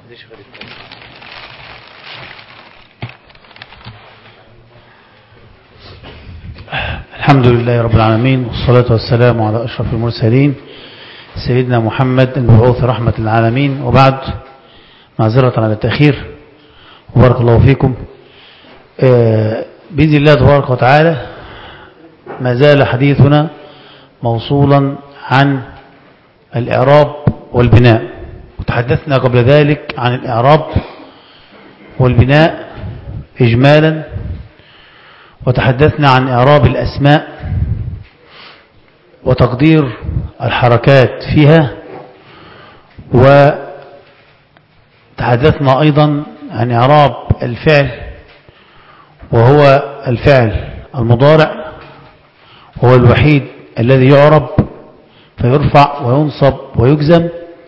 الحمد لله رب العالمين والصلاة والسلام على أشرف المرسلين سيدنا محمد المبعوث رحمة العالمين وبعد معذرة على التأخير وبارك الله فيكم بإذن الله تبارك وتعالى ما زال حديثنا موصولا عن الإعراب والبناء وتحدثنا قبل ذلك عن الإعراب والبناء إجمالا وتحدثنا عن إعراب الأسماء وتقدير الحركات فيها وتحدثنا أيضا عن إعراب الفعل وهو الفعل المضارع وهو الوحيد الذي يعرب فيرفع وينصب ويجزم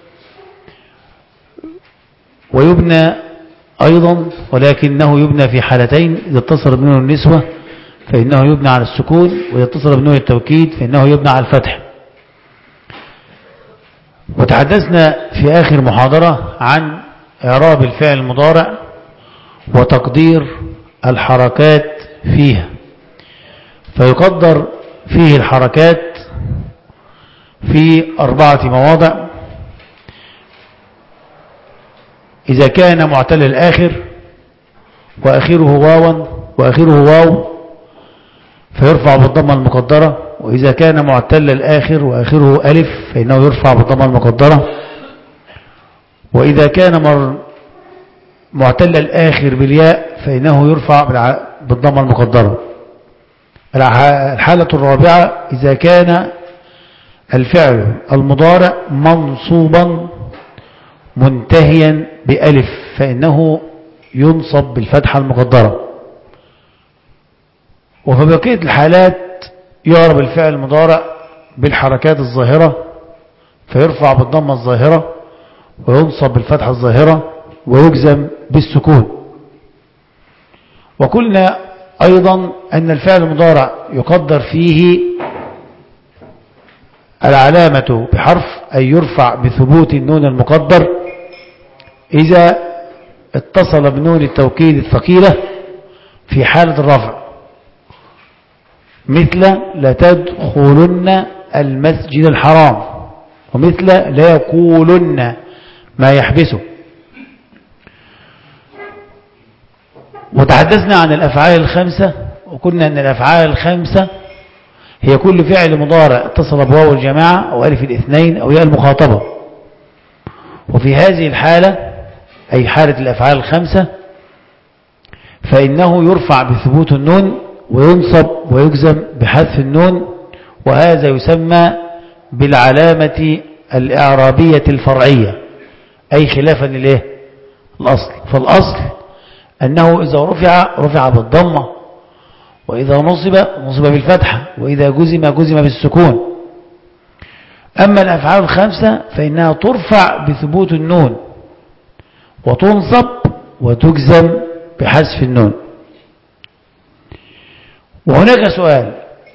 ويبنى أيضا ولكنه يبنى في حالتين إذا اتصل بنون النسوة فإنه يبنى على السكون وإذا اتصل بنون التوكيد فإنه يبنى على الفتح وتحدثنا في آخر محاضرة عن إعراب الفعل المضارع وتقدير الحركات فيها فيقدر فيه الحركات في أربعة مواضع إذا كان معتل الآخر وآخره واوا وآخره واو فيرفع بالضمة المقدرة وإذا كان معتل الآخر وآخره ألف فإنه يرفع بالضمة المقدرة وإذا كان مر معتل الآخر بالياء فإنه يرفع بالضمة المقدرة الحالة الرابعة إذا كان الفعل المضارع منصوبا منتهيا بألف فإنه ينصب بالفتحة المقدرة وفي بقية الحالات يعرب الفعل المضارع بالحركات الظاهرة فيرفع بالضمة الظاهرة وينصب بالفتحة الظاهرة ويجزم بالسكون وقلنا أيضا أن الفعل المضارع يقدر فيه العلامة بحرف أي يرفع بثبوت النون المقدر إذا اتصل بنون التوكيد الثقيلة في حالة الرفع مثل لتدخلن المسجد الحرام ومثل لا يقولن ما يحبسه وتحدثنا عن الأفعال الخمسة وقلنا أن الأفعال الخمسة هي كل فعل مضارع اتصل بواو الجماعة أو ألف الاثنين أو ياء المخاطبة وفي هذه الحالة أي حالة الأفعال الخمسة فإنه يرفع بثبوت النون وينصب ويجزم بحذف النون وهذا يسمى بالعلامة الإعرابية الفرعية أي خلافا للإيه؟ الأصل فالأصل أنه إذا رفع رفع بالضمة وإذا نصب نصب بالفتحة وإذا جزم جزم بالسكون أما الأفعال الخمسة فإنها ترفع بثبوت النون وتنصب وتجزم بحذف النون وهناك سؤال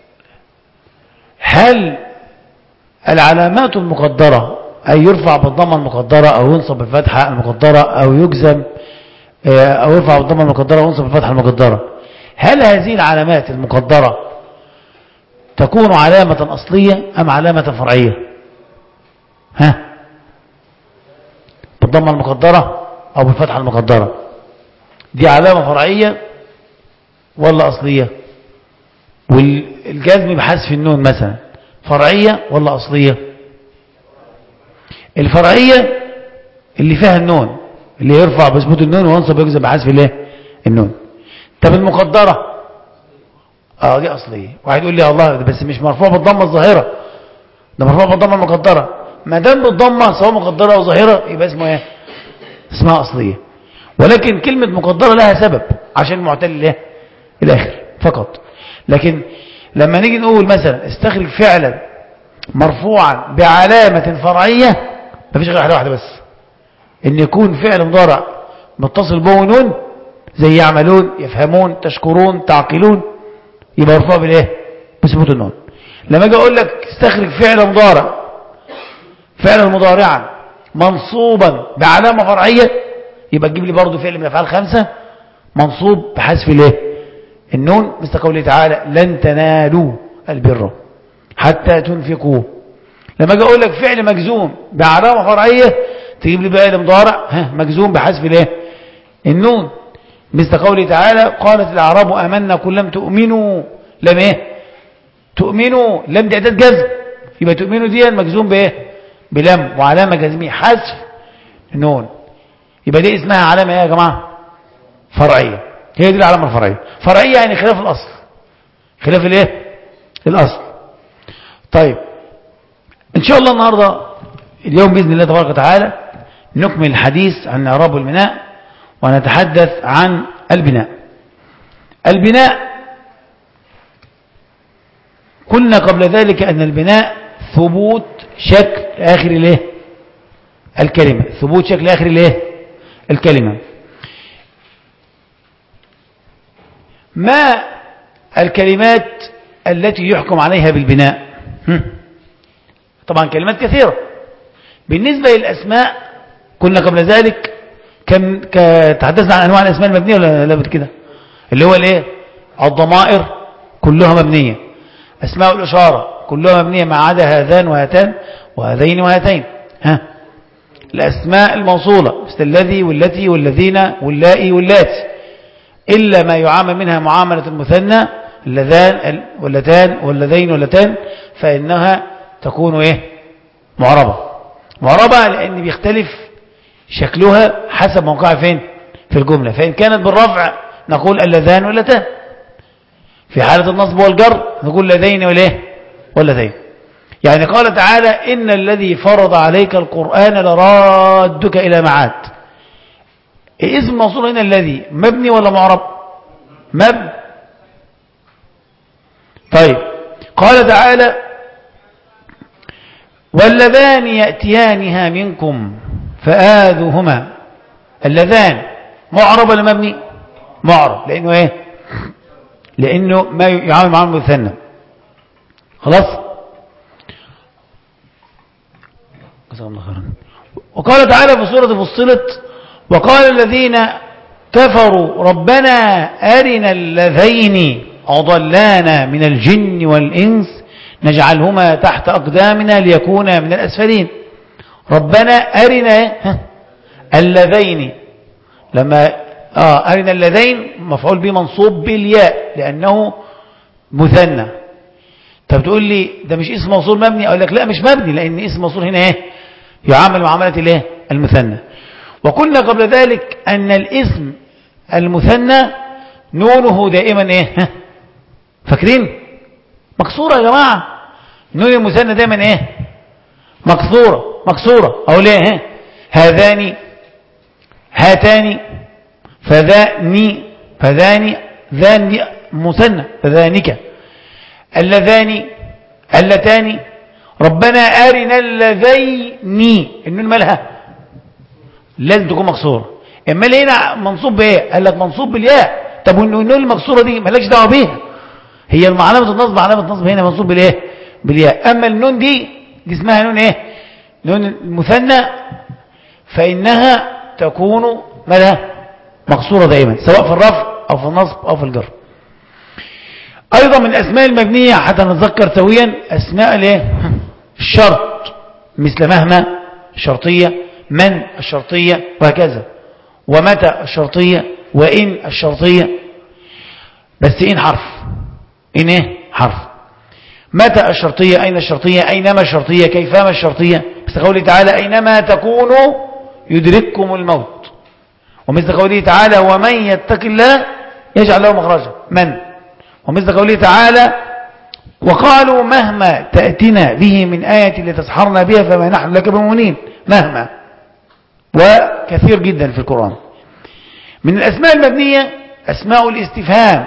هل العلامات المقدرة أي يرفع بالضمة المقدرة أو ينصب بالفتحة المقدرة أو يجزم أو يرفع بالضمة المقدرة وينصب بالفتحة المقدرة هل هذه العلامات المقدرة تكون علامة أصلية أم علامة فرعية ها بالضمة المقدرة أو بالفتحة المقدرة دي علامة فرعية ولا أصلية والجزم بحذف النون مثلا فرعية ولا أصلية الفرعية اللي فيها النون اللي يرفع بثبوت النون وينصب يجزم بحذف الايه النون طب المقدرة اه دي أصلية واحد يقول لي الله بس مش مرفوع بالضمة الظاهرة ده مرفوع بالضمة المقدرة ما دام بالضمة سواء مقدرة أو ظاهرة يبقى اسمه ايه اسمها أصلية ولكن كلمة مقدرة لها سبب عشان المعتل الايه الآخر فقط لكن لما نيجي نقول مثلا استخرج فعلا مرفوعا بعلامة فرعية مفيش غير حاجة واحدة بس ان يكون فعل مضارع متصل به نون زي يعملون يفهمون تشكرون تعقلون يبقى مرفوع بالايه بثبوت النون لما اجي اقول لك استخرج فعل مضارع فعلا مضارعا منصوبا بعلامة فرعية يبقى تجيب لي برضه فعل من الافعال خمسه منصوب بحذف الايه النون مثل قوله تعالى لن تنالوا البر حتى تنفقوا لما اجي اقول لك فعل مجزوم بعلامه فرعيه تجيب لي بقى المضارع ها مجزوم بحذف الايه النون مثل قوله تعالى قالت الاعراب امنا كل لم تؤمنوا لم ايه تؤمنوا لم دي اعداد جزم يبقى تؤمنوا دي مجزوم بايه بلم وعلامه جزميه حذف النون يبقى دي اسمها علامه ايه يا جماعه فرعيه هي دي العلامه الفرعيه فرعيه يعني خلاف الاصل خلاف الايه الاصل طيب ان شاء الله النهارده اليوم باذن الله تبارك وتعالى نكمل الحديث عن اعراب البناء ونتحدث عن البناء البناء قلنا قبل ذلك أن البناء ثبوت شكل آخر الايه الكلمة ثبوت شكل آخر الايه الكلمة ما الكلمات التي يحكم عليها بالبناء هم؟ طبعا كلمات كثيرة بالنسبة للأسماء كنا قبل ذلك كم تحدثنا عن أنواع الأسماء المبنية ولا لا كده اللي هو الايه الضمائر كلها مبنية أسماء الإشارة كلها مبنية ما عدا هذان وهاتان وهذين وهاتين ها الأسماء الموصولة مثل الذي والتي والذين واللائي واللاتي إلا ما يعامل منها معاملة المثنى اللذان واللتان واللذين واللتان فإنها تكون إيه معربة معربة لأن بيختلف شكلها حسب موقعها فين في الجملة فإن كانت بالرفع نقول اللذان واللتان في حالة النصب والجر نقول لدين وليه ولدين يعني قال تعالى إن الذي فرض عليك القرآن لرادك إلى معاد اسم موصول هنا الذي مبني ولا معرب مبني طيب قال تعالى واللذان يأتيانها منكم فآذوهما اللذان معرب ولا مبني معرب لأنه ايه لأنه ما يعامل معه المثنى خلاص وقال تعالى في سورة فصلت وقال الذين كفروا ربنا أرنا اللذين أضلانا من الجن والإنس نجعلهما تحت أقدامنا ليكونا من الأسفلين ربنا أرنا اللذين لما آه أرنا اللذين مفعول به منصوب بالياء لأنه مثنى طب تقول لي ده مش اسم موصول مبني أقول لك لا مش مبني لأن اسم موصول هنا ايه يعامل معاملة الايه المثنى وقلنا قبل ذلك أن الاسم المثنى نونه دائما ايه فاكرين مكسورة يا جماعة نون المثنى دائما ايه مكسورة مكسورة أو ليه هذان هاتان فذاني فذاني ذان مثنى فذانك اللذان اللتان ربنا أرنا اللذين النون مالها لازم تكون مكسوره اما اللي هنا منصوب بايه قال لك منصوب بالياء طب والنون المكسوره دي مالكش دعوه بيها هي علامه النصب علامه النصب هنا منصوب بالايه بالياء اما النون دي دي اسمها نون ايه نون المثنى فانها تكون مالها مكسوره دائما سواء في الرفع او في النصب او في الجر ايضا من الاسماء المبنيه حتى نتذكر سويا اسماء الايه الشرط مثل مهما شرطيه من الشرطية وهكذا ومتى الشرطية وإن الشرطية بس إن حرف إن إيه حرف متى الشرطية أين الشرطية أينما الشرطية كيفما الشرطية مثل قوله تعالى أينما تكونوا يدرككم الموت ومثل قوله تعالى ومن يتق الله يجعل له مخرجا من ومثل قوله تعالى وقالوا مهما تأتنا به من آية لتسحرنا بها فما نحن لك بمؤمنين مهما وكثير جدا في القرآن من الأسماء المبنية أسماء الاستفهام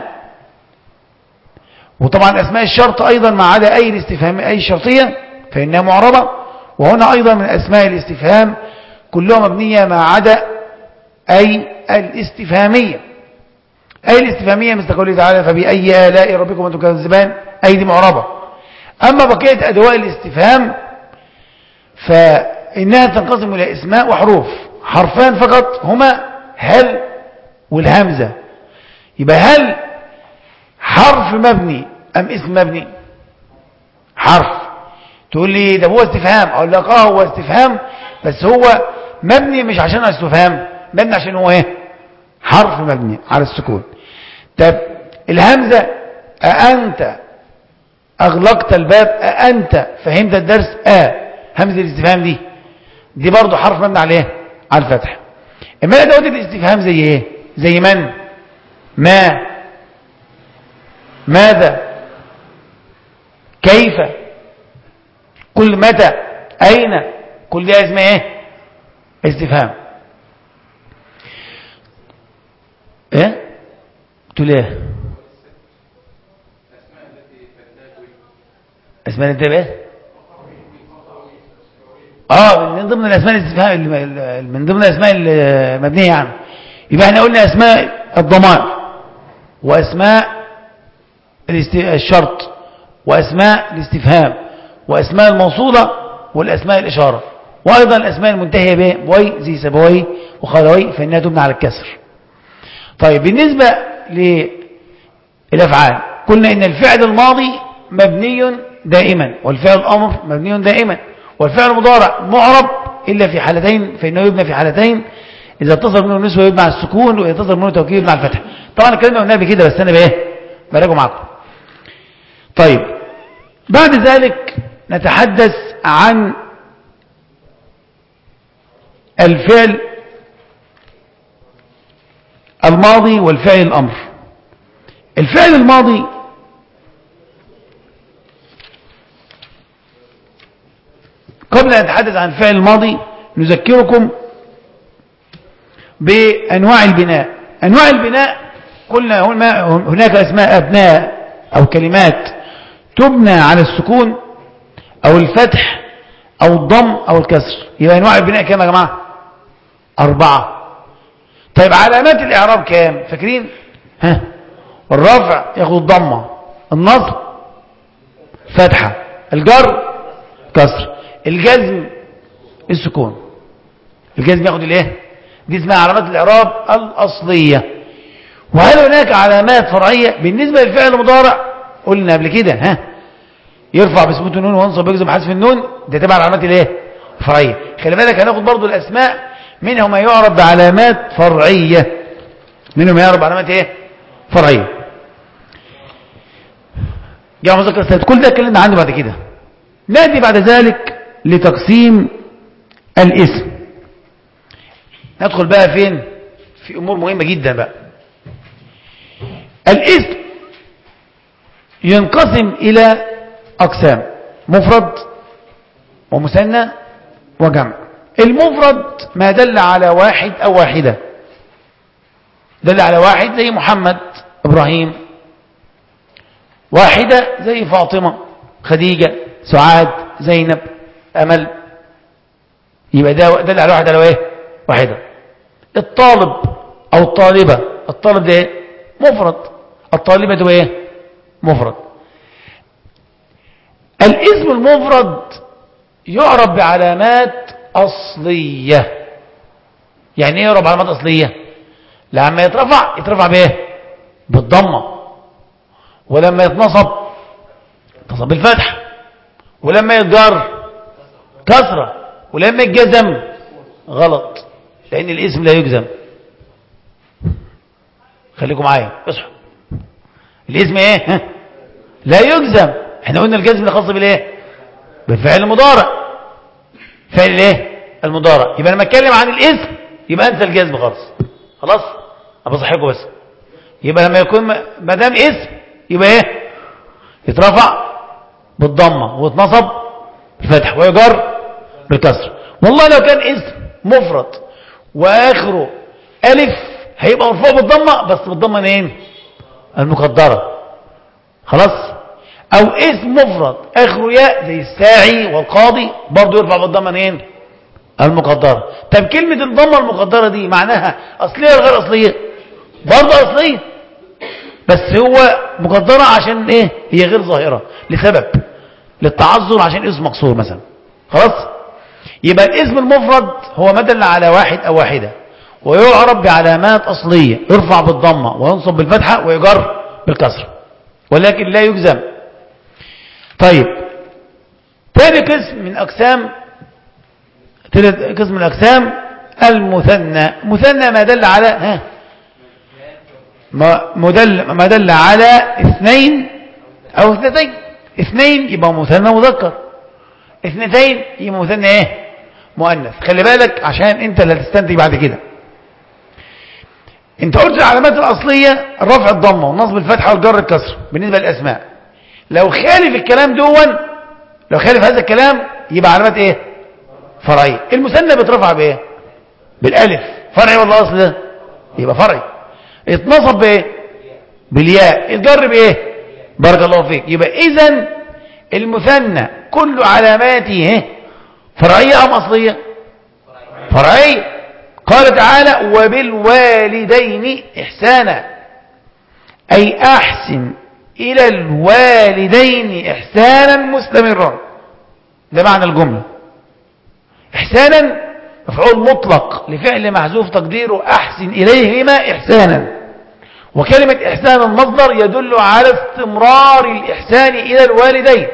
وطبعا أسماء الشرط أيضا ما عدا أي الاستفهام أي شرطية فإنها معربة وهنا أيضا من أسماء الاستفهام كلها مبنية ما عدا أي الاستفهامية أي الاستفهامية مثل قوله تعالى فبأي آلاء ربكم تكذبان أي دي معربة أما بقية أدواء الاستفهام ف إنها تنقسم إلى اسماء وحروف حرفان فقط هما هل والهمزة يبقى هل حرف مبني أم اسم مبني حرف تقول لي ده هو استفهام اقول لك اه هو استفهام بس هو مبني مش عشان استفهام مبني عشان هو ايه حرف مبني على السكون طب الهمزة أأنت أغلقت الباب أأنت فهمت الدرس أ همزة الاستفهام دي دي برضو حرف مبني على ايه على الفتح اما ادوات الاستفهام زي ايه زي من ما ماذا كيف كل متى أين كل دي اسمها ايه استفهام ايه تقول ايه اسماء الانتباه ايه اه من ضمن الاسماء الاستفهام من ضمن الاسماء المبنيه يعني يبقى احنا قلنا اسماء الضمائر واسماء الشرط واسماء الاستفهام واسماء الموصوله والاسماء الاشاره وايضا الاسماء المنتهيه به بوي زي سبوي وخلوي فانها تبنى على الكسر طيب بالنسبه للافعال قلنا ان الفعل الماضي مبني دائما والفعل الامر مبني دائما والفعل المضارع معرب إلا في حالتين فإنه يبنى في حالتين إذا اتصل منه النسوة يبنى على السكون وإذا اتصل منه توكيد يبنى على الفتح طبعا الكلام ده قلناه بكده بس أنا بإيه براجعه معكم طيب بعد ذلك نتحدث عن الفعل الماضي والفعل الأمر الفعل الماضي قبل أن نتحدث عن الفعل الماضي نذكركم بأنواع البناء أنواع البناء قلنا هناك أسماء أبناء أو كلمات تبنى على السكون أو الفتح أو الضم أو الكسر يبقى أنواع البناء كام يا جماعة أربعة طيب علامات الإعراب كام فاكرين ها الرفع ياخد الضمة النصب فتحة الجر كسر الجزم السكون الجزم ياخد الايه دي اسمها علامات الاعراب الاصليه وهل هناك علامات فرعيه بالنسبه للفعل المضارع قلنا قبل كده ها يرفع بثبوت النون وينصب ويجزم بحذف النون ده تبع علامات الايه الفرعيه خلي بالك هناخد برضو الاسماء منها ما يعرف بعلامات فرعيه منهم ما يعرف بعلامات ايه فرعيه جاء مذكر كل ده اتكلمنا عنه بعد كده ناتي بعد ذلك لتقسيم الاسم ندخل بقى فين في امور مهمة جدا بقى الاسم ينقسم الى اقسام مفرد ومثنى وجمع المفرد ما دل على واحد او واحدة دل على واحد زي محمد ابراهيم واحدة زي فاطمة خديجة سعاد زينب أمل يبقى ده دل على واحدة لو ايه واحدة الطالب أو الطالبة الطالب ده ايه مفرد الطالبة ده ايه مفرد الاسم المفرد يعرف بعلامات أصلية يعني ايه يعرف بعلامات أصلية لما يترفع يترفع بايه بالضمة ولما يتنصب يتنصب بالفتح ولما يتجر كسرة ولما يتجزم غلط لأن الاسم لا يجزم خليكم معايا اصحوا الاسم ايه ها؟ لا يجزم احنا قلنا الجزم اللي خاص بالايه بالفعل المضارع فعل الايه المضارع يبقى لما اتكلم عن الاسم يبقى انسى الجزم خالص خلاص ابقى صحيكم بس يبقى لما يكون ما دام اسم يبقى ايه يترفع بالضمه ويتنصب بالفتح ويجر بالكسر والله لو كان اسم مفرد واخره الف هيبقى مرفوع بالضمه بس بالضمه منين المقدره خلاص او اسم مفرد اخره ياء زي الساعي والقاضي برضه يرفع بالضمه منين المقدره طب كلمه الضمه المقدره دي معناها اصليه ولا غير اصليه برضه اصليه بس هو مقدره عشان ايه هي غير ظاهره لسبب للتعذر عشان اسم مقصور مثلا خلاص يبقى الاسم المفرد هو ما دل على واحد او واحده ويعرب بعلامات أصلية يرفع بالضمة وينصب بالفتحة ويجر بالكسر ولكن لا يجزم طيب ثاني قسم من أقسام ثالث قسم من الأقسام المثنى مثنى ما دل على ها ما مدل ما دل على اثنين أو اثنتين اثنين يبقى مثنى مذكر اثنتين يبقى مثنى ايه مؤنث خلي بالك عشان انت اللي هتستنتج بعد كده انت قلت العلامات الاصليه رفع الضمه ونصب الفتحه والجر الكسر بالنسبه للاسماء لو خالف الكلام دون لو خالف هذا الكلام يبقى علامات ايه فرعيه المثنى بيترفع بايه بالالف فرعي ولا اصل يبقى فرعي اتنصب بايه بالياء اتجر بايه بارك الله فيك يبقى اذا المثنى كل علاماته فرعيه ام اصليه فرعيه قال تعالى وبالوالدين إحسانا أي أحسن إلى الوالدين إحسانا مستمرا ده معنى الجملة إحسانا مفعول مطلق لفعل محذوف تقديره أحسن إليهما إحسانا وكلمة إحسان المصدر يدل على استمرار الإحسان إلى الوالدين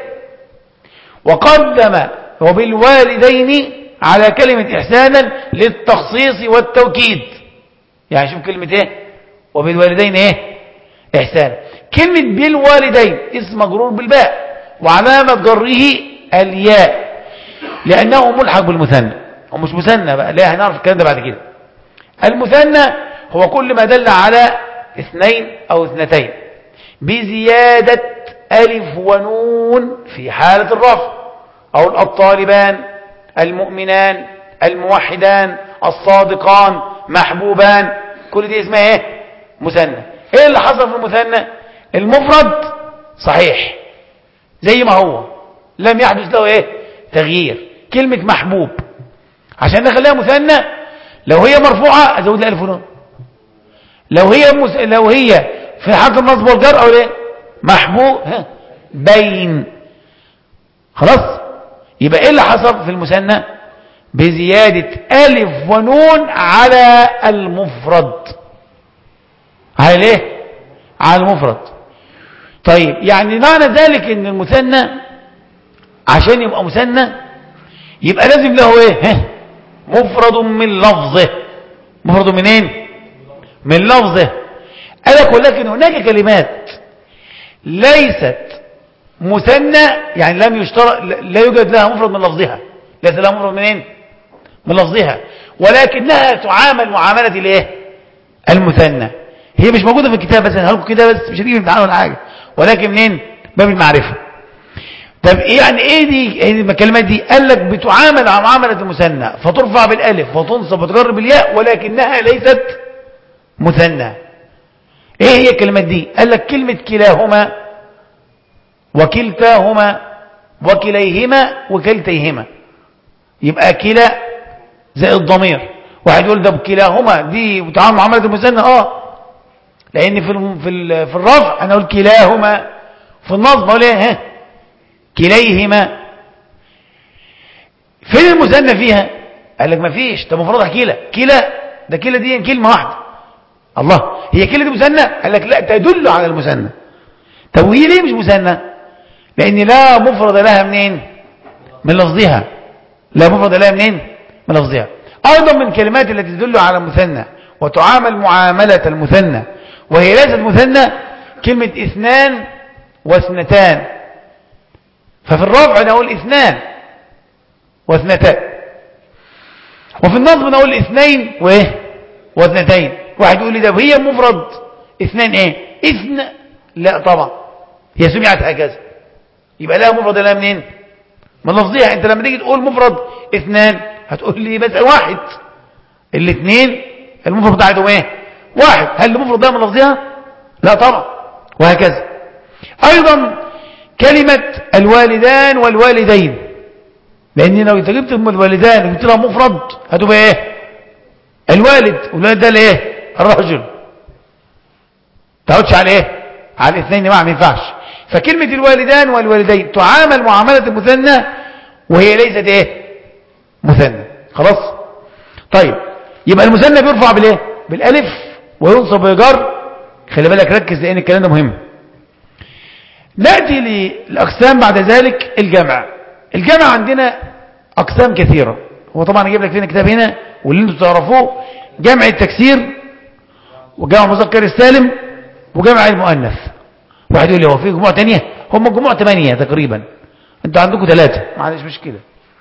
وقدم وبالوالدين على كلمة إحسانا للتخصيص والتوكيد يعني شوف كلمة إيه وبالوالدين إيه إحسانا كلمة بالوالدين اسم مجرور بالباء وعلامة جره الياء لأنه ملحق بالمثنى ومش مثنى بقى لا هنعرف الكلام ده بعد كده المثنى هو كل ما دل على اثنين أو اثنتين بزيادة ألف ونون في حالة الرفع أو الطالبان المؤمنان الموحدان الصادقان محبوبان كل دي اسمها ايه مثنى ايه اللي حصل في المثنى المفرد صحيح زي ما هو لم يحدث له ايه تغيير كلمة محبوب عشان نخليها مثنى لو هي مرفوعة ازود لها الف ونون لو هي مس... لو هي في حالة النصب والجر او ايه محبوب ها بين خلاص يبقى ايه اللي حصل في المثنى بزيادة ألف ونون على المفرد على ليه على المفرد طيب يعني معنى ذلك ان المثنى عشان يبقى مثنى يبقى لازم له ايه ها مفرد من لفظه مفرد منين من لفظه قالك ولكن هناك كلمات ليست مثنى يعني لم يشترط لا يوجد لها مفرد من لفظها ليس لها مفرد منين من لفظها ولكنها تعامل معاملة الايه المثنى هي مش موجودة في الكتاب بس هقول كده بس مش هتيجي امتحان ولا حاجة ولكن منين باب المعرفة طب إيه يعني ايه دي ايه الكلمات دي قال لك بتعامل على معاملة المثنى فترفع بالالف وتنصب وتجر بالياء ولكنها ليست مثنى ايه هي الكلمات دي قال لك كلمة كلاهما وكلتاهما وكليهما وكلتيهما يبقى كلا زي الضمير واحد يقول ده بكلاهما دي بتعامل معاملة المثنى اه لان في في في الرفع انا اقول كلاهما في النصب اقول ايه ها كليهما فين المثنى فيها قال لك ما فيش طب مفروض كلا كلا ده كلا دي كلمه واحده الله هي كلا دي مثنى قال لك لا تدل على المثنى طب وهي ليه مش مثنى لان لا مفرد لها منين من لفظها لا مفرد لها منين من لفظها ايضا من الكلمات التي تدل على المثنى وتعامل معامله المثنى وهي ليست مثنى كلمة اثنان واثنتان ففي الرفع نقول اثنان واثنتان وفي النصب نقول اثنين وايه واثنتين واحد يقول لي ده هي مفرد اثنين ايه اثن لا طبعا هي سمعت هكذا يبقى لها مفرد لها منين من لفظها انت لما تيجي تقول مفرد اثنان هتقول لي بس واحد الاثنين المفرد بتاعتهم ايه واحد هل المفرد ده من لفظها لا طبعا وهكذا ايضا كلمة الوالدان والوالدين لان لو انت جبت الوالدان وجبت لها مفرد هتبقى ايه الوالد والوالد ده الايه الرجل تقعدش على ايه على الاثنين ما ينفعش فكلمة الوالدان والوالدين تعامل معاملة المثنى وهي ليست ايه مثنى خلاص طيب يبقى المثنى بيرفع بالايه بالالف وينصب ويجر خلي بالك ركز لان الكلام ده مهم ناتي للاقسام بعد ذلك الجمع الجمع عندنا اقسام كثيره هو طبعا اجيب لك فينا كتاب هنا واللي انتم تعرفوه جمع التكسير وجمع مذكر السالم وجمع المؤنث واحد يقول لي هو في جموع تانية هم جموع ثمانية تقريبا انتوا عندكم ثلاثة ما عنديش مشكلة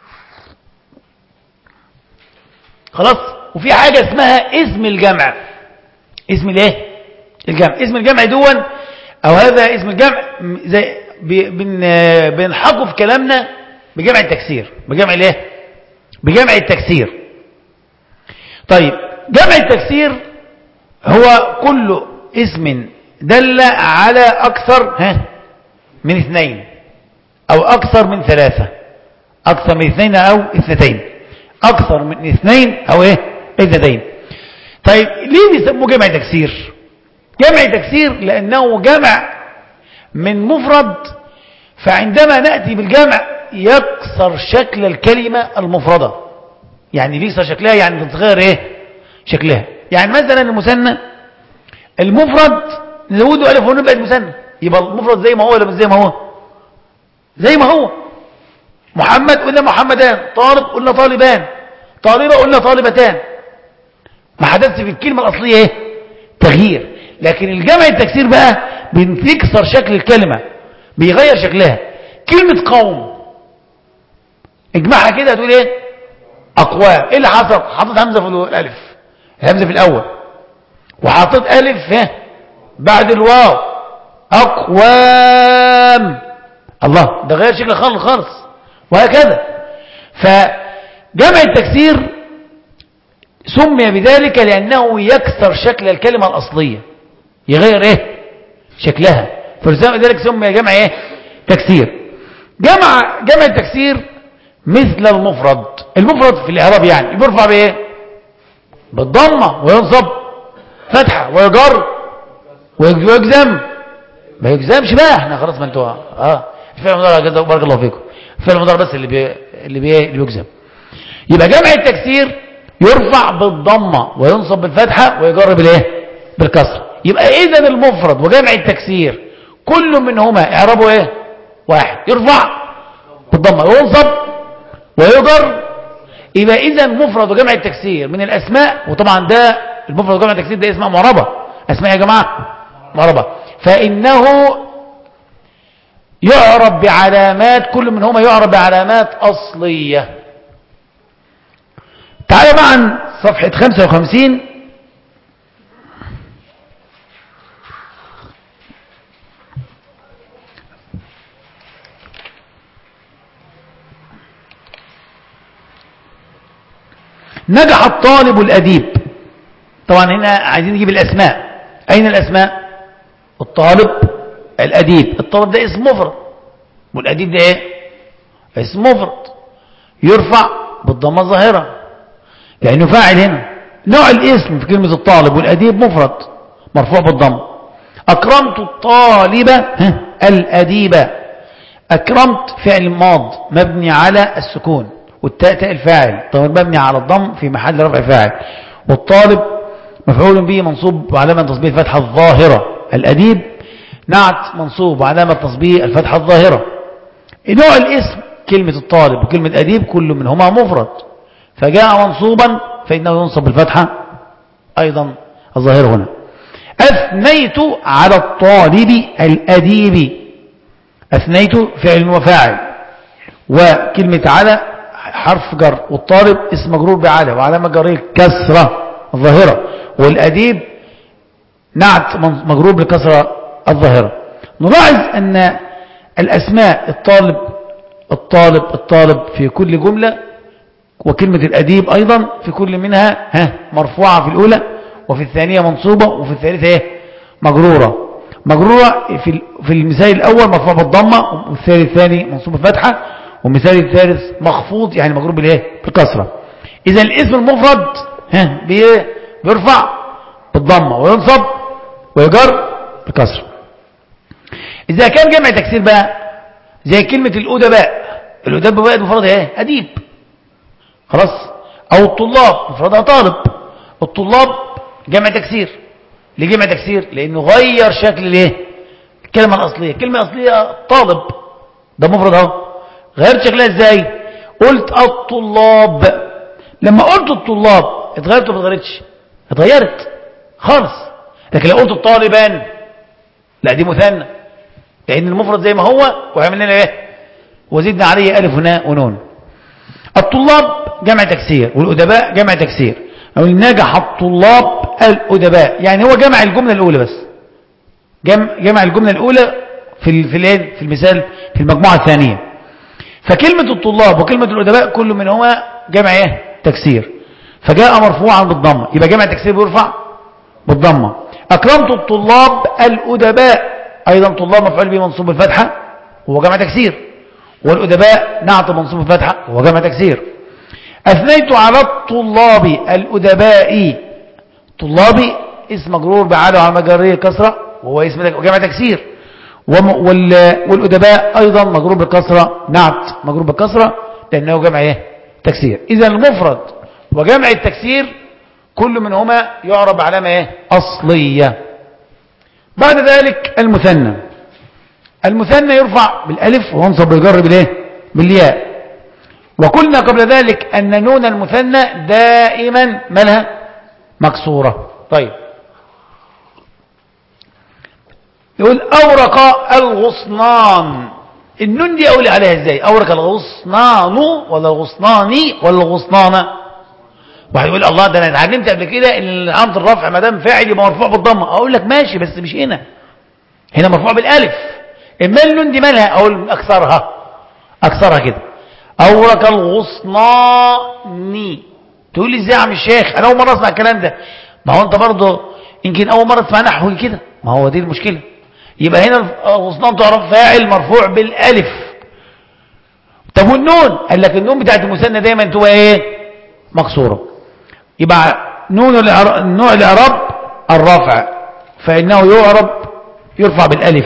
خلاص وفي حاجة اسمها اسم الجمع اسم الايه الجمع اسم الجمع دون او هذا اسم الجمع زي بن بنحقه في كلامنا بجمع التكسير بجمع الايه بجمع التكسير طيب جمع التكسير هو كل اسم دل على أكثر ها من اثنين أو أكثر من ثلاثة أكثر من اثنين أو اثنتين أكثر من اثنين أو إيه اثنتين طيب ليه بيسموه جمع تكسير جمع تكسير لأنه جمع من مفرد فعندما نأتي بالجمع يكسر شكل الكلمة المفردة يعني ليس شكلها يعني تتغير ايه شكلها يعني مثلا المثنى المفرد نزوده الف ونون بقت مثنى يبقى المفرد زي ما هو ولا مش زي ما هو زي ما هو محمد قلنا محمدان طالب قلنا طالبان طالبة قلنا طالبتان ما حدث في الكلمة الأصلية ايه تغيير لكن الجمع التكسير بقى بيكسر شكل الكلمة بيغير شكلها كلمة قوم اجمعها كده هتقول ايه اقوام ايه اللي حصل حطيت همزة في الالف همزة في الاول وحطيت الف ها بعد الواو اقوام الله ده غير شكل خالص خالص وهكذا فجمع التكسير سمي بذلك لأنه يكسر شكل الكلمة الأصلية يغير ايه شكلها فلذلك سمي جمع ايه تكسير جمع جمع التكسير مثل المفرد المفرد في الإعراب يعني بيرفع بايه بالضمة وينصب فتحة ويجر ويجزم ما يجزمش بقى احنا خلاص ما انتوا اه الفعل المضارع بارك الله فيكم الفعل المضارع بس اللي بي... اللي بي... اللي بيجزم يبقى جمع التكسير يرفع بالضمة وينصب بالفتحة ويجر بالايه بالكسر يبقى اذا المفرد وجمع التكسير كل منهما اعرابه ايه واحد يرفع بالضمة وينصب ويجر يبقى اذا مفرد وجمع التكسير من الاسماء وطبعا ده المفرد وجمع التكسير ده اسماء معربة اسماء يا جماعة معربة فانه يعرب بعلامات كل منهما يعرب بعلامات اصليه تعالى معا صفحة 55 نجح الطالب الأديب طبعا هنا عايزين نجيب الأسماء أين الأسماء الطالب الأديب الطالب ده اسم مفرد والأديب ده ايه اسم مفرد يرفع بالضمة الظاهرة لأنه فاعل هنا نوع الاسم في كلمة الطالب والأديب مفرد مرفوع بالضم أكرمت الطالب الأديب أكرمت فعل ماض مبني على السكون والتاء تاء الفاعل طيب مبني على الضم في محل رفع فاعل والطالب مفعول به منصوب وعلامة تصبيه الفتحة الظاهرة الأديب نعت منصوب وعلامة تصبيه الفتحة الظاهرة نوع الاسم كلمة الطالب وكلمة أديب كل منهما مفرد فجاء منصوبا فإنه ينصب بالفتحة أيضا الظاهر هنا أثنيت على الطالب الأديب أثنيت فعل وفاعل وكلمة على حرف جر والطالب اسم مجرور بعلى وعلامة جريه كسرة الظاهرة والأديب نعت مجرور بالكسرة الظاهرة نلاحظ أن الأسماء الطالب الطالب الطالب في كل جملة وكلمة الأديب أيضا في كل منها ها مرفوعة في الأولى وفي الثانية منصوبة وفي الثالثة ايه مجرورة مجرورة في في المثال الأول مرفوع بالضمة والمثال الثاني منصوب بفتحة والمثال الثالث مخفوض يعني مجرور بالايه بالكسرة إذا الاسم المفرد ها بايه بيرفع بالضمة وينصب ويجر بالكسرة إذا كان جمع تكسير بقى زي كلمة الأدباء الأدباء بقى مفردها ايه أديب خلاص او الطلاب مفردها طالب الطلاب جمع تكسير ليه جمع تكسير لانه غير شكل الايه الكلمه الاصليه الكلمه الاصليه طالب ده مفرد اهو غيرت شكلها ازاي قلت الطلاب لما قلت الطلاب اتغيرت ولا ما اتغيرتش اتغيرت خالص لكن لو قلت الطالبان لا دي مثنى لان المفرد زي ما هو وعملنا لنا ايه وزدنا عليه الف وناء ونون الطلاب جمع تكسير والادباء جمع تكسير او نجح الطلاب الادباء يعني هو جمع الجمله الاولى بس جمع, جمع الجمله الاولى في ال- في الايه في المثال في المجموعه الثانيه فكلمه الطلاب وكلمه الادباء كل منهما جمع ايه تكسير فجاء مرفوعا بالضمه يبقى جمع تكسير بيرفع بالضمه اكرمت الطلاب الادباء ايضا طلاب مفعول به منصوب بالفتحه وهو جمع تكسير والادباء نعت منصوب بالفتحه وهو جمع تكسير اثنيت على الطلاب الادباء طلابي اسم مجرور بعاله على مجريه كسره وهو اسم جمع تكسير وم- وال- والادباء ايضا مجرور بالكسره نعت مجرور بالكسره لانه جمع ايه تكسير اذا المفرد وجمع التكسير كل منهما يعرب علامه ايه اصليه بعد ذلك المثنى المثنى يرفع بالالف وينصب بالجر بالايه بالياء وقلنا قبل ذلك ان نون المثنى دائما مالها مكسوره طيب يقول أورق الغصنان النون دي أقول عليها إزاي أورق الغصنان ولا الغصناني ولا الغصنانة واحد يقول الله ده أنا اتعلمت قبل كده إن علامة الرفع ما دام فاعل يبقى مرفوع بالضمة أقول لك ماشي بس مش هنا هنا مرفوع بالألف إما النون دي مالها أقول أكثرها أكثرها كده أورق الغصناني تقول لي إزاي يا عم الشيخ أنا أول مرة أسمع الكلام ده ما هو أنت برضه يمكن أول مرة تسمع نحو كده ما هو دي المشكلة يبقى هنا الغصنان تعرف فاعل مرفوع بالالف طب والنون قال لك النون بتاعت المثنى دايما تبقى ايه مكسوره يبقى نون الإعراب- نوع الاعراب الرفع فانه يعرب يرفع بالالف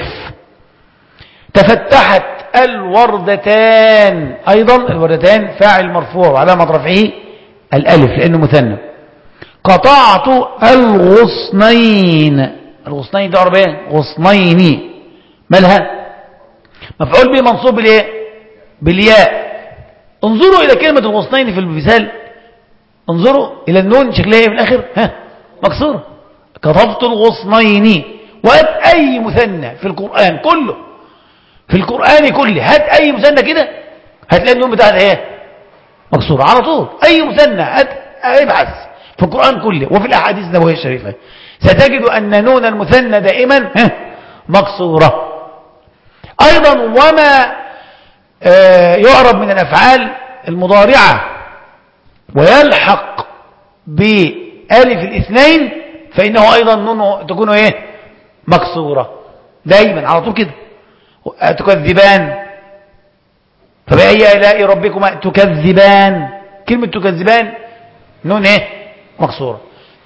تفتحت الوردتان ايضا الوردتان فاعل مرفوع وعلامه رفعه الالف لانه مثنى قطعت الغصنين الغصنين ده عربية ايه غصنين مالها مفعول به منصوب بالايه بالياء انظروا الى كلمة الغصنين في المثال انظروا الى النون شكلها ايه في الاخر ها مكسورة كطفت الغصنين وهات اي مثنى في القرآن كله في القرآن كله هات اي مثنى كده هتلاقي النون بتاعتها ايه مكسورة على طول اي مثنى هات ابحث في القرآن كله وفي الاحاديث النبوية الشريفة ستجد ان نون المثنى دائما ها، مكسورة ايضا وما آه، يعرب من الافعال المضارعة ويلحق بألف الاثنين فإنه أيضا نون تكون إيه مكسورة دايما على طول كده تكذبان فبأي آلاء ربكما تكذبان كلمة تكذبان نون إيه مكسورة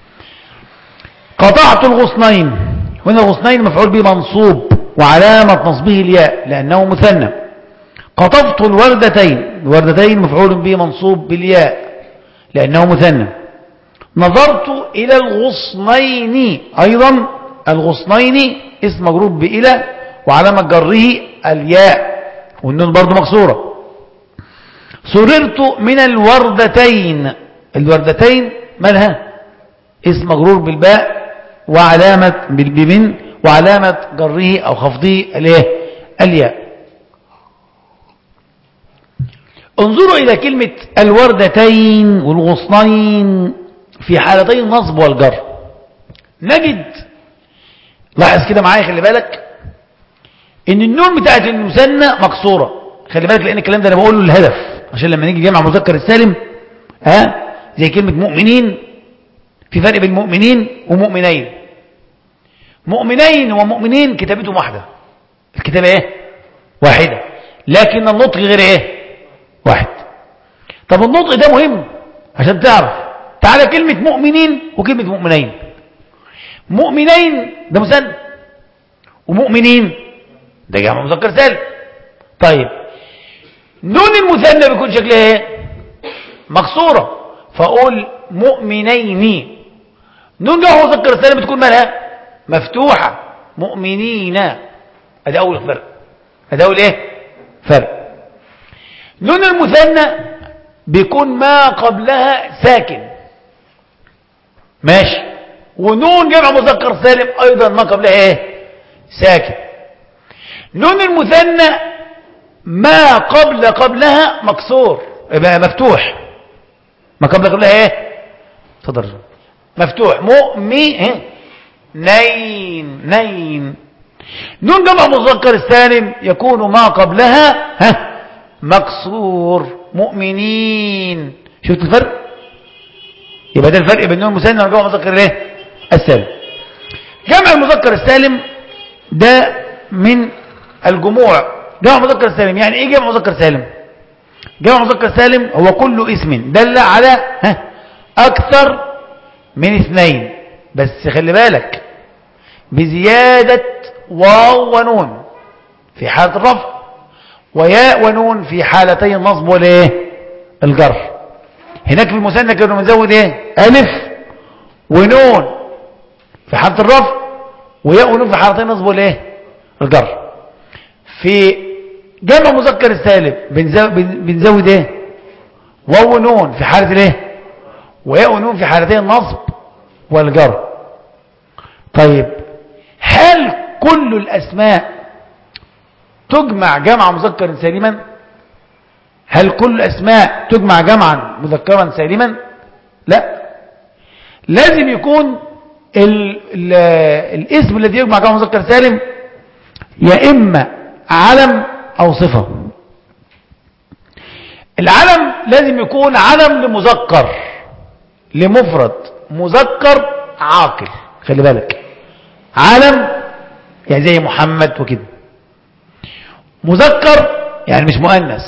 قطعت الغصنين هنا الغصنين مفعول به منصوب وعلامة نصبه الياء لأنه مثنى قطفت الوردتين الوردتين مفعول به منصوب بالياء لأنه مثنى نظرت إلى الغصنين أيضا الغصنين اسم مجرور بإلى وعلامة جره الياء والنون برضو مكسورة سررت من الوردتين الوردتين مالها اسم مجرور بالباء وعلامة بالبمن وعلامة جره أو خفضه الايه الياء انظروا إلى كلمة الوردتين والغصنين في حالتي النصب والجر نجد لاحظ كده معايا خلي بالك ان النون بتاعت المثنى مكسورة خلي بالك لان الكلام ده انا بقوله للهدف عشان لما نيجي جمع مذكر السالم ها زي كلمة مؤمنين في فرق بين مؤمنين ومؤمنين مؤمنين ومؤمنين كتابتهم واحدة الكتابة ايه واحدة لكن النطق غير ايه واحد طب النطق ده مهم عشان تعرف تعالى كلمة مؤمنين وكلمة مؤمنين مؤمنين ده مثنى ومؤمنين ده جمع مذكر سالم طيب نون المثنى بيكون شكلها ايه مكسوره فاقول مؤمنين نون جمع مذكر سالم بتكون مالها مفتوحة مؤمنين ادي اول فرق ادي اول ايه فرق نون المثنى بيكون ما قبلها ساكن ماشي ونون جمع مذكر سالم ايضا ما قبلها ايه ساكن نون المثنى ما قبل قبلها مكسور يبقى مفتوح ما قبل قبلها ايه تفضل مفتوح مؤمي إيه؟ نين نين نون جمع مذكر السالم يكون ما قبلها ها مكسور مؤمنين شفت الفرق يبقى ده الفرق بين نون المثنى وجمع مذكر الايه السالم جمع المذكر السالم ده من الجموع جمع مذكر سالم يعني ايه جمع مذكر سالم جمع مذكر سالم هو كل اسم دل على ها اكثر من اثنين بس خلي بالك بزيادة واو ونون في حالة الرفع وياء ونون في حالتي النصب والايه الجر هناك في المثنى كانوا بنزود ايه الف ونون في حالة الرفع وياء ونون في حالتي النصب والايه الجر في جمع مذكر السالم بنزود, بنزود ايه واو ونون في حالة الايه وياء ونون في حالتي النصب والجر طيب هل كل الأسماء تجمع جمع مذكر سالما هل كل الأسماء تجمع جمعا مذكرا سالما لا لازم يكون ال ال الاسم الذي يجمع جمع مذكر سالم يا إما علم أو صفة العلم لازم يكون علم لمذكر لمفرد مذكر عاقل خلي بالك علم يعني زي محمد وكده مذكر يعني مش مؤنث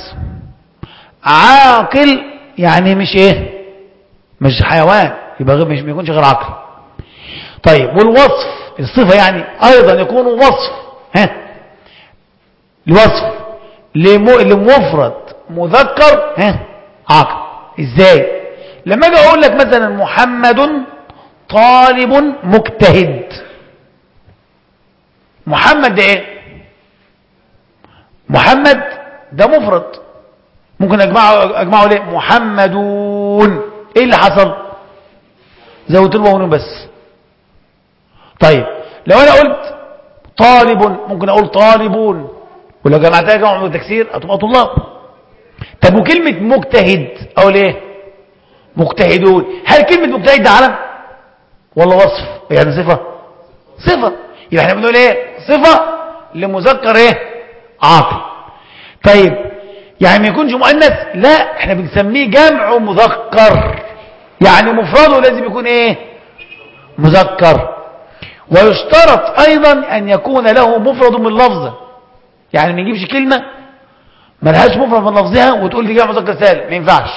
عاقل يعني مش ايه مش حيوان يبقى غير مش ما يكونش غير عاقل طيب والوصف الصفة يعني ايضا يكون وصف ها الوصف لمفرد مذكر ها عاقل ازاي لما اجي اقول لك مثلا محمد طالب مجتهد محمد ده ايه محمد ده مفرد ممكن اجمعه اجمعه ليه محمدون ايه اللي حصل زودت له بس طيب لو انا قلت طالب ممكن اقول طالبون ولو جمعتها جمع تكسير هتبقى طلاب طب وكلمه مجتهد اقول ايه مجتهدون هل كلمه مجتهد ده علم ولا وصف يعني صفه صفه يبقى احنا بنقول ايه صفه لمذكر ايه عاقل طيب يعني ما يكونش مؤنث لا احنا بنسميه جمع مذكر يعني مفرده لازم يكون ايه مذكر ويشترط ايضا ان يكون له مفرد من لفظه يعني ما نجيبش كلمه ما لهاش مفرد من لفظها وتقول لي جمع مذكر سالم ما ينفعش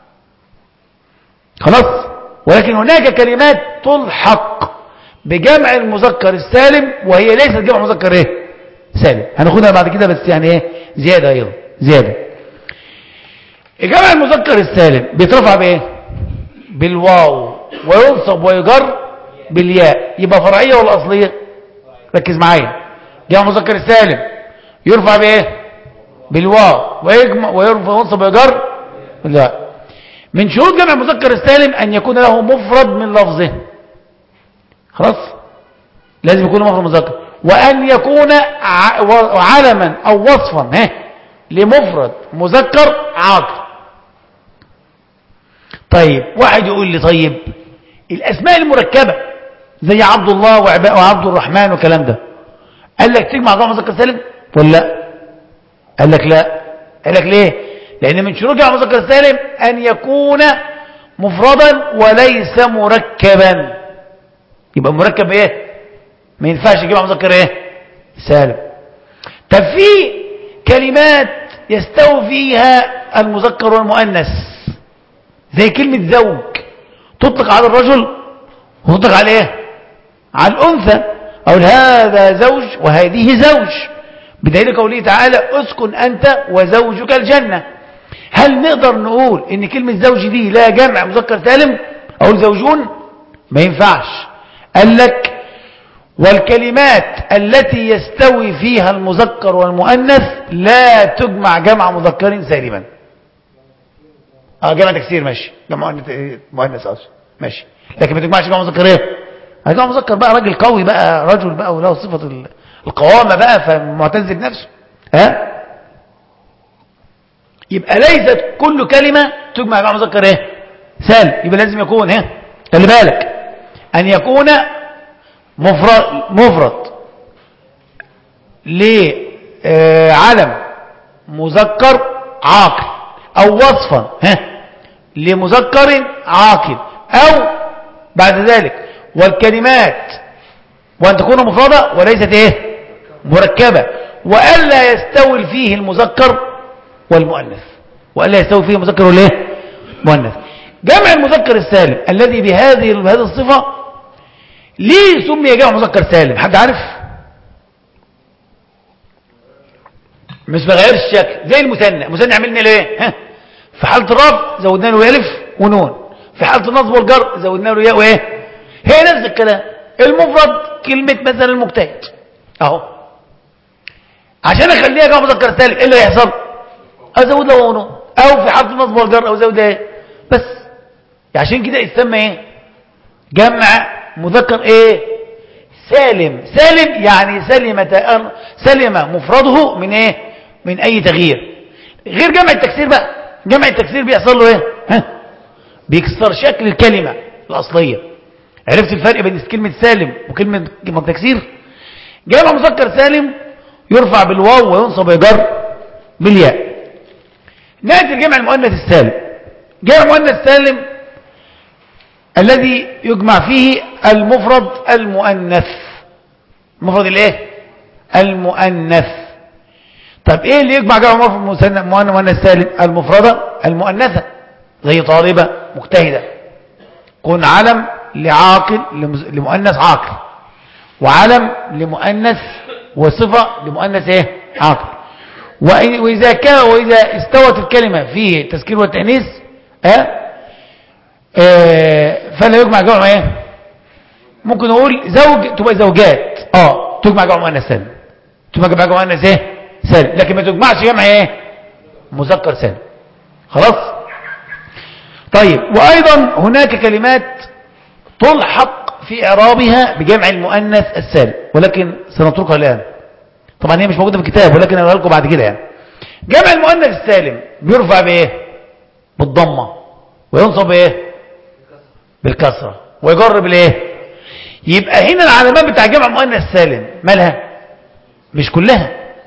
خلاص ولكن هناك كلمات تلحق بجمع المذكر السالم وهي ليست جمع مذكر ايه سالم هناخدها بعد كده بس يعني ايه زياده ايضا زياده جمع المذكر السالم بيترفع بايه بالواو وينصب ويجر بالياء يبقى فرعيه ولا اصليه ركز معايا جمع مذكر السالم يرفع بايه بالواو ويجمع ويرفع وينصب ويجر بالياء من شروط جمع المذكر السالم ان يكون له مفرد من لفظه خلاص لازم يكون مفرد مذكر وأن يكون علما أو وصفا ها لمفرد مذكر عاقل طيب واحد يقول لي طيب الأسماء المركبة زي عبد الله وعبد الرحمن والكلام ده قال لك تجمع جمع مذكر سالم ولا لا قال لك لا قال لك ليه لأن من شروط جمع مذكر سالم أن يكون مفردا وليس مركبا يبقى مركب ايه ما ينفعش يجمع مذكر ايه سالم طب في كلمات يستوي فيها المذكر والمؤنث زي كلمة زوج تطلق على الرجل وتطلق على ايه على الانثى او هذا زوج وهذه زوج بدليل قوله تعالى اسكن انت وزوجك الجنة هل نقدر نقول ان كلمة زوج دي لا جمع مذكر سالم او زوجون ما ينفعش قال لك والكلمات التي يستوي فيها المذكر والمؤنث لا تجمع جمع مذكر سالما اه جمع تكسير ماشي جمع مؤنث إيه؟ مؤنث اصلا ماشي لكن ما تجمعش جمع مذكر ايه جمع مذكر بقى راجل قوي بقى رجل بقى وله صفه ال- القوامه بقى فمعتز بنفسه ها يبقى ليست كل كلمه تجمع جمع مذكر ايه سالم يبقى لازم يكون ها خلي بالك ان يكون مفرد مفرد لعلم مذكر عاقل او وصفا ها لمذكر عاقل او بعد ذلك والكلمات وان تكون مفردة وليست ايه مركبة والا يستوي فيه المذكر والمؤنث والا يستوي فيه المذكر والايه مؤنث جمع المذكر السالم الذي بهذه بهذه الصفة ليه سمي جمع مذكر سالم حد عارف مش بغير الشكل زي المثنى المثنى عملنا ليه ها في حالة الرفع زودنا له الف ونون في حالة النصب والجر زودنا له ياء وايه هي نفس الكلام المفرد كلمة مثلا المجتهد اهو عشان اخليها جمع مذكر سالم ايه اللي هيحصل ازود له ونون او في حالة النصب والجر او زود ايه بس عشان كده يسمى ايه جمع مذكر ايه سالم سالم يعني سلم سلم مفرده من ايه من اي تغيير غير جمع التكسير بقى جمع التكسير بيحصل له ايه ها بيكسر شكل الكلمة الاصلية عرفت الفرق بين كلمة سالم وكلمة تكسير جمع مذكر سالم يرفع بالواو وينصب ويجر بالياء ناتي الجمع المؤنث السالم جمع المؤنث السالم الذي يجمع فيه المفرد المؤنث المفرد الايه المؤنث طب ايه اللي يجمع جمع مفرد مؤنث سالم المفردة المؤنثة زي طالبة مجتهدة كن علم لعاقل لمؤنث عاقل وعلم لمؤنث وصفة لمؤنث ايه عاقل وإذا كان وإذا استوت الكلمة في تذكير والتأنيث اه آه فلا يجمع جمع ايه ممكن نقول زوج تبقى زوجات اه تجمع جمع مؤنث سالم تجمع جمع مؤنث ايه سالم لكن ما تجمعش جمع ايه مذكر سالم خلاص طيب وايضا هناك كلمات تلحق في اعرابها بجمع المؤنث السالم ولكن سنتركها الان طبعا هي مش موجوده في الكتاب ولكن اقولها لكم بعد كده يعني جمع المؤنث السالم بيرفع بايه بالضمه وينصب بايه بالكسرة ويجر بالايه يبقى هنا العلامات بتاع جمع مؤنث سالم مالها مش كلها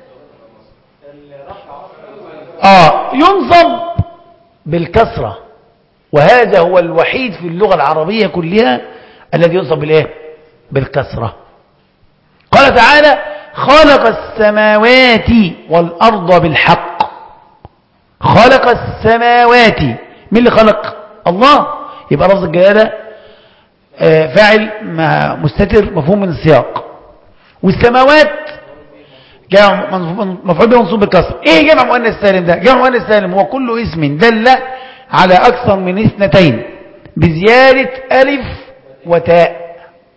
اه ينصب بالكسرة وهذا هو الوحيد في اللغة العربية كلها الذي ينصب بالايه بالكسرة قال تعالى خلق السماوات والأرض بالحق خلق السماوات مين اللي خلق الله يبقى لفظ الجلالة فاعل مستتر مفهوم من السياق والسماوات جمع مفعول به منصوب بالكسر ايه جمع مؤنث سالم ده جمع مؤنث سالم هو كل اسم دل على اكثر من اثنتين بزيادة الف وتاء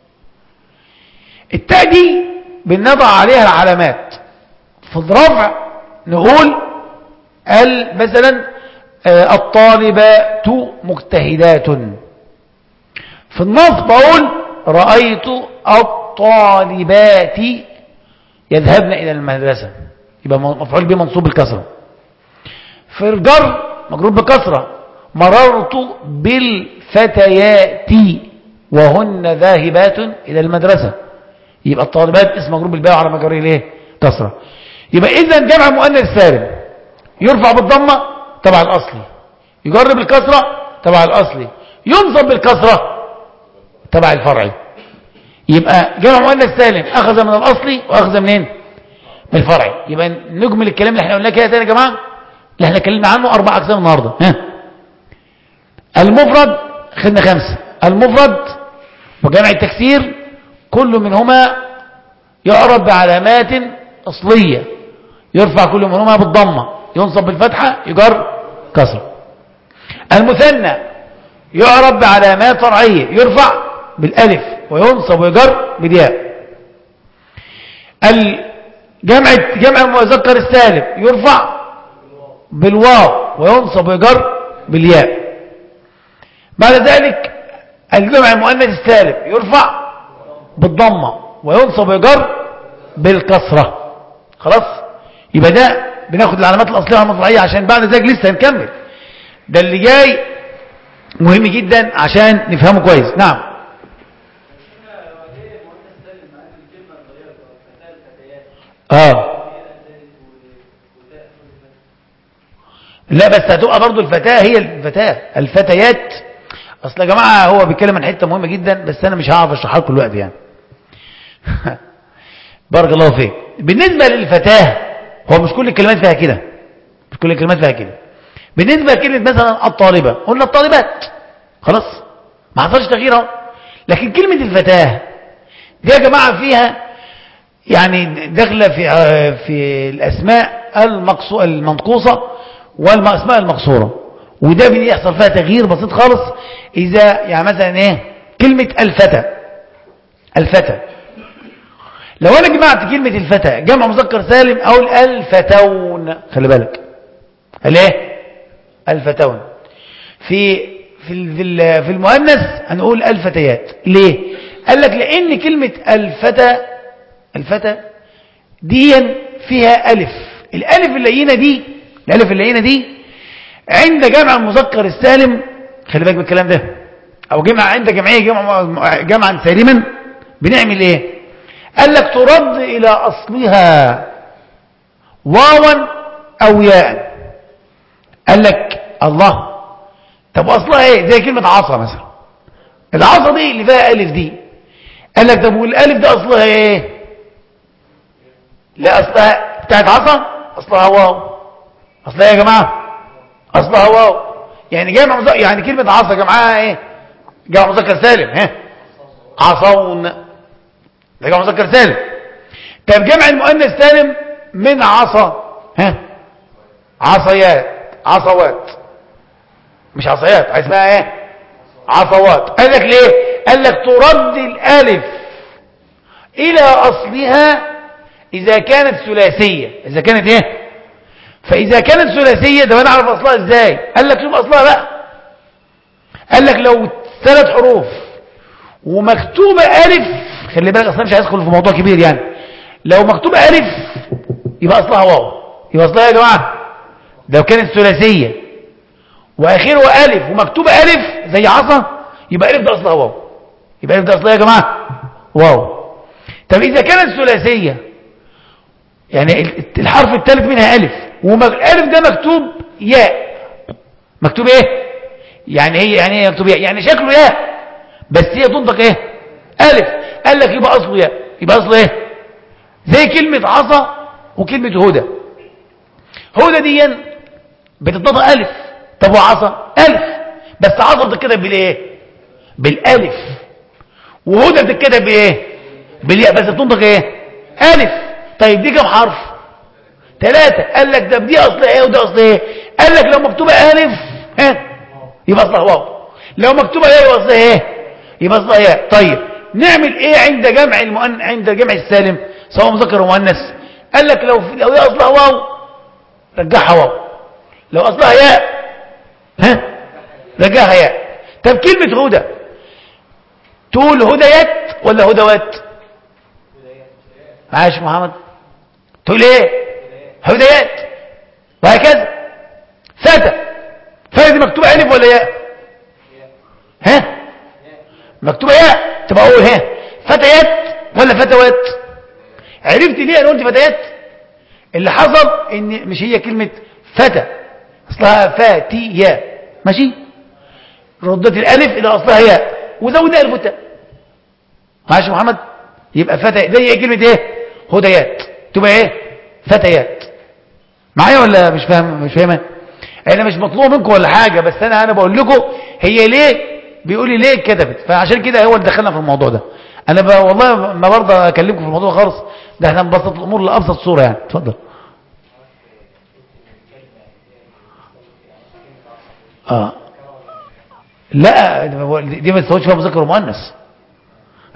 التاء دي بنضع عليها العلامات في الرفع نقول مثلا الطالبات مجتهدات في النصب بقول رأيت الطالبات يذهبن إلى المدرسة يبقى مفعول به منصوب بالكسرة في الجر مجرور بكسرة مررت بالفتيات وهن ذاهبات إلى المدرسة يبقى الطالبات اسم مجرور بالباء على مجرور الايه كسرة يبقى إذا جمع مؤنث سالم يرفع بالضمه تبع الأصلي يجرب الكسرة تبع الأصلي ينصب بالكسرة تبع الفرعي يبقى جمع مؤنث سالم أخذ من الأصلي وأخذ منين من الفرعي يبقى نجمل الكلام اللي احنا قلناه كده تاني يا جماعة اللي احنا اتكلمنا عنه أربع أقسام النهاردة ها المفرد خدنا خمسة المفرد وجمع التكسير كل منهما يعرب بعلامات أصلية يرفع كل منهما بالضمة ينصب بالفتحة يجر كسر المثنى يعرب بعلامات فرعية يرفع بالالف وينصب ويجر بالياء الجمع جمع المذكر السالم يرفع بالواو وينصب ويجر بالياء بعد ذلك الجمع المؤنث السالم يرفع بالضمه وينصب ويجر بالكسره خلاص يبقى ده بناخد العلامات الاصليه والمطلعيه عشان بعد ذلك لسه هنكمل ده اللي جاي مهم جدا عشان نفهمه كويس نعم اه لا بس هتبقى برضو الفتاة هي الفتاة الفتيات اصل يا جماعة هو بيتكلم عن حتة مهمة جدا بس انا مش هعرف اشرحها لكم الوقت يعني بارك الله فيك بالنسبة للفتاة هو مش كل الكلمات فيها كده مش كل الكلمات فيها كده بالنسبة لكلمة مثلا الطالبة قلنا الطالبات خلاص ما حصلش تغيير اهو لكن كلمة الفتاة دي يا جماعة فيها يعني داخله في في الاسماء المقصو المنقوصه والاسماء المقصوره وده بيحصل فيها تغيير بسيط خالص اذا يعني مثلا ايه كلمه الفتى الفتى لو انا جمعت كلمه الفتى جمع مذكر سالم اقول الفتون خلي بالك الايه الفتون في في في في المؤنث هنقول الفتيات ليه قال لك لان كلمه الفتى الفتى دي فيها ألف الألف اللينة دي الألف اللينة دي عند جمع المذكر السالم خلي بالك من الكلام ده أو جمع عند جمعية جمع جمعا سالما بنعمل إيه قال لك ترد إلى أصلها واوا أو ياء قال لك الله طب أصلها إيه زي كلمة عصا مثلا العصا دي اللي فيها ألف دي قال لك طب والألف ده أصلها إيه لا اصلها بتاعت عصا اصلها واو اصلها يا جماعه اصلها واو يعني جمع مذكر يعني كلمه عصا جمعها ايه جمع مذكر سالم ها عصون ده جمع مذكر سالم طب جمع المؤنث سالم من عصا ها عصيات عصوات مش عصيات عايز اسمها ايه عصوات قال لك ليه قال لك ترد الالف الى اصلها إذا كانت ثلاثية إذا كانت إيه فإذا كانت ثلاثية ده نعرف أصلها إزاي قال لك شوف أصلها بقى قال لك لو ثلاث حروف ومكتوبة ألف خلي بالك أصلا مش هيدخل في موضوع كبير يعني لو مكتوبة ألف يبقى أصلها واو يبقى أصلها يا جماعة لو كانت ثلاثية وآخره ألف ومكتوبة ألف زي عصا يبقى ألف ده أصلها واو يبقى ألف ده أصلها يا جماعة واو طب إذا كانت ثلاثية يعني الحرف الثالث منها ألف والألف ده مكتوب ياء مكتوب ايه يعني هي يعني ايه مكتوب ياء يعني شكله ياء بس هي تنطق ايه ألف قال لك يبقى أصله ياء يبقى أصله ايه زي كلمة عصا وكلمة هدى هدى دي بتتنطق ألف طب وعصا ألف بس عصا بتتكتب بالايه بالألف وهدى بتتكتب بايه بالياء بس بتنطق ايه ألف طيب دي كم حرف ثلاثة قال لك ده دي أصل ايه وده أصل ايه قال لك لو مكتوبة ألف ها يبقى أصلها واو لو مكتوبة ايه يبقى أصلها ايه يبقى أصلها ايه طيب نعمل ايه عند جمع المؤن... عند جمع السالم سواء مذكر ومؤنث قال لك لو لو هي أصلها واو رجعها واو لو أصلها ياء ها رجعها ياء طب كلمة هدى تقول هديات ولا هدوات معايا يا محمد تقول ايه هديات وهكذا فتى فتى دي مكتوبه الف ولا ياء ها مكتوبه ياء تبقى اقول ها فتيات ولا فتوات عرفت ليه انا قلت فتيات اللي حصل ان مش هي كلمه فتى اصلها فاتية ماشي ردت الالف الى اصلها ياء وزودنا الف وتاء ماشي يا محمد يبقى فتى ده هي كلمه ايه هديات تبقى ايه فتيات معايا ولا مش فاهم مش فاهمه انا مش مطلوب منكم ولا حاجه بس انا انا بقول لكم هي ليه بيقول لي ليه كتبت فعشان كده هو اللي دخلنا في الموضوع ده انا ب... والله ما برضى اكلمكم في الموضوع خالص ده احنا نبسط الامور لابسط صوره يعني اتفضل اه لا دي ما تسويش فيها مذكر ومؤنث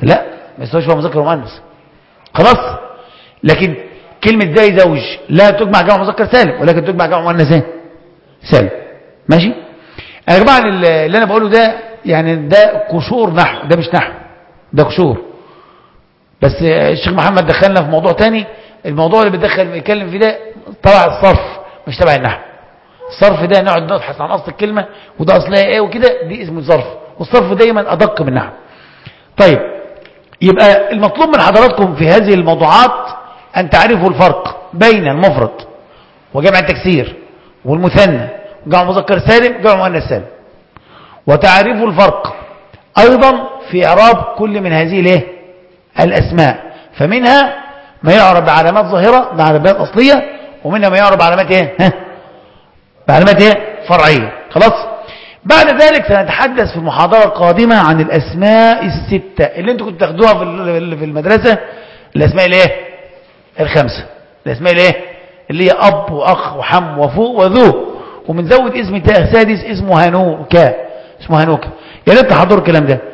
لا ما يستويش فيها مذكر ومؤنث خلاص لكن كلمة زي زوج لا تجمع جمع مذكر سالم ولكن تجمع جمع مؤنث ايه سالم ماشي يا جماعه اللي انا بقوله ده يعني ده قشور نحو ده مش نحو ده قشور بس الشيخ محمد دخلنا في موضوع تاني الموضوع اللي بيدخل بيتكلم فيه ده تبع الصرف مش تبع النحو الصرف ده نقعد نبحث عن اصل الكلمه وده اصلها ايه وكده دي اسمه صرف والصرف دايما ادق من النحو طيب يبقى المطلوب من حضراتكم في هذه الموضوعات أن تعرفوا الفرق بين المفرد وجمع التكسير والمثنى وجمع مذكر سالم وجمع مؤنث سالم وتعرفوا الفرق أيضا في إعراب كل من هذه الايه الأسماء فمنها ما يعرب بعلامات ظاهرة بعلامات أصلية ومنها ما يعرب بعلامات ايه ها بعلامات ايه فرعية خلاص بعد ذلك سنتحدث في المحاضرة القادمة عن الأسماء الستة اللي انتوا كنتوا تاخدوها في المدرسة الأسماء الايه الخمسة الأسماء الايه اللي هي أب وأخ وحم وفوق وذو ومنزود اسم سادس اسمه هنوكا اسمه هنوكا يا ريت تحضروا الكلام ده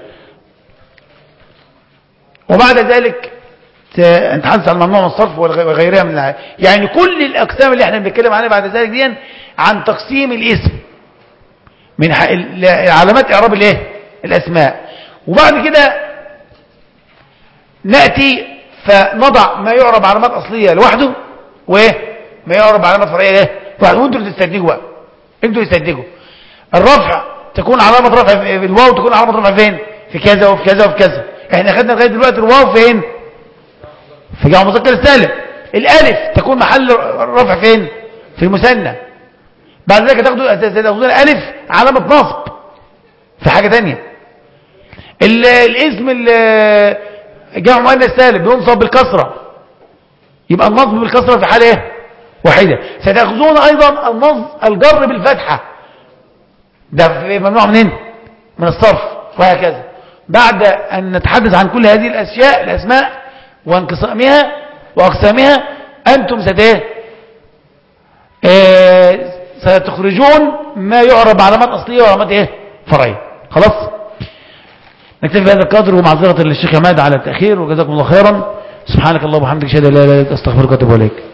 وبعد ذلك نتحدث عن ممنوع من الصرف وغيرها من العالم. يعني كل الأقسام اللي احنا بنتكلم عنها بعد ذلك دي عن تقسيم الاسم من علامات إعراب الايه الأسماء وبعد كده نأتي فنضع ما يعرب علامات أصلية لوحده وايه ما يعرب علامات فرعية ايه لوحده وانتوا اللي تستنتجوا بقى انتوا اللي تستنتجوا الرفع تكون علامة رفع في الواو تكون علامة رفع فين في كذا وفي كذا وفي كذا احنا خدنا لغايه دلوقتي الواو فين في جمع مذكر السالم الالف تكون محل رفع فين في المثنى بعد ذلك تاخدوا تاخدوا الالف علامه نصب في حاجه ثانيه الاسم جمع مؤنث سالم بينصب بالكسره يبقى النصب بالكسره في حاله ايه واحده ستاخذون ايضا النصب الجر بالفتحه ده ممنوع منين من الصرف وهكذا بعد أن نتحدث عن كل هذه الأشياء الأسماء وانقسامها وأقسامها أنتم ستيه اه ستخرجون ما يعرب علامات أصلية وعلامات إيه فرعية خلاص نكتفي بهذا القدر ومعذرة للشيخ عماد على التأخير وجزاكم الله خيرا سبحانك اللهم وبحمدك اشهد ان لا اله الا انت استغفرك واتوب اليك